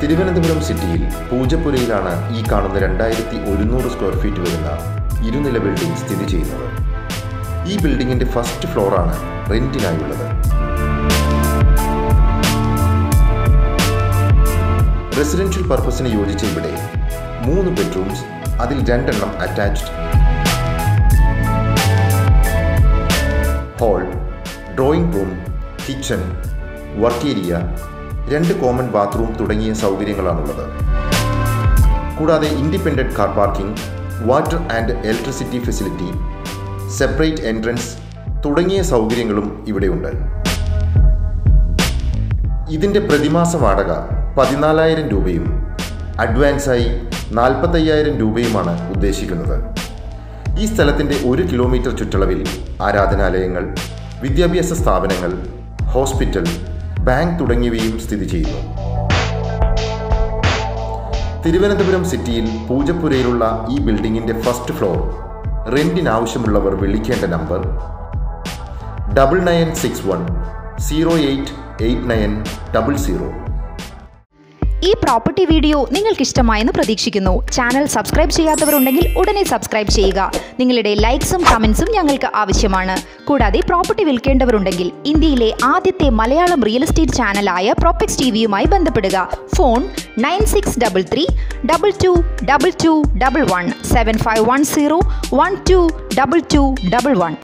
തിരുവനന്തപുരം സിറ്റിയിൽ പൂജപ്പുരയിലാണ് ഈ കാണുന്ന രണ്ടായിരത്തി ഒരുന്നൂറ് സ്ക്വയർ ഫീറ്റ് വരുന്ന ഇരുനില ബിൽഡിംഗ് സ്ഥിതി ചെയ്യുന്നത് ഈ ബിൽഡിംഗിന്റെ ഫസ്റ്റ് ഫ്ലോറാണ് റെന്റിനായുള്ളത് റെസിഡൻഷ്യൽ പർപ്പസിന് യോജിച്ച ഇവിടെ മൂന്ന് ബെഡ്റൂംസ് അതിൽ രണ്ടെണ്ണം attached hall drawing room kitchen work area രണ്ട് കോമൺ ബാത്റൂം തുടങ്ങിയ സൗകര്യങ്ങളാണുള്ളത് കൂടാതെ independent car parking water and electricity facility separate entrance തുടങ്ങിയ സൗകര്യങ്ങളും ഇവിടെയുണ്ട് ഇതിൻ്റെ പ്രതിമാസ വാടക പതിനാലായിരം രൂപയും അഡ്വാൻസായി നാൽപ്പത്തയ്യായിരം രൂപയുമാണ് ഉദ്ദേശിക്കുന്നത് ഈ സ്ഥലത്തിൻ്റെ ഒരു കിലോമീറ്റർ ചുറ്റളവിൽ ആരാധനാലയങ്ങൾ വിദ്യാഭ്യാസ സ്ഥാപനങ്ങൾ ഹോസ്പിറ്റൽ ബാങ്ക് തുടങ്ങിയവയും സ്ഥിതി ചെയ്യുന്നു തിരുവനന്തപുരം സിറ്റിയിൽ പൂജപ്പുരയിലുള്ള ഈ ബിൽഡിങ്ങിൻ്റെ ഫസ്റ്റ് ഫ്ലോർ റെന്റിനാവശ്യമുള്ളവർ വിളിക്കേണ്ട number double nine six one zero eight eight nine double zero ഈ പ്രോപ്പർട്ടി വീഡിയോ നിങ്ങൾക്ക് ഇഷ്ടമായെന്ന് പ്രതീക്ഷിക്കുന്നു ചാനൽ സബ്സ്ക്രൈബ് ചെയ്യാത്തവരുണ്ടെങ്കിൽ ഉടനെ സബ്സ്ക്രൈബ് ചെയ്യുക നിങ്ങളുടെ ലൈക്സും കമൻസും ഞങ്ങൾക്ക് ആവശ്യമാണ് കൂടാതെ പ്രോപ്പർട്ടി വിൽക്കേണ്ടവരുണ്ടെങ്കിൽ ഇന്ത്യയിലെ ആദ്യത്തെ മലയാളം റിയൽ എസ്റ്റേറ്റ് ചാനലായ പ്രോപ്പക്സ് ടി വിയുമായി ബന്ധപ്പെടുക phone nine six double three double two double two double one seven five one zero one two double two double one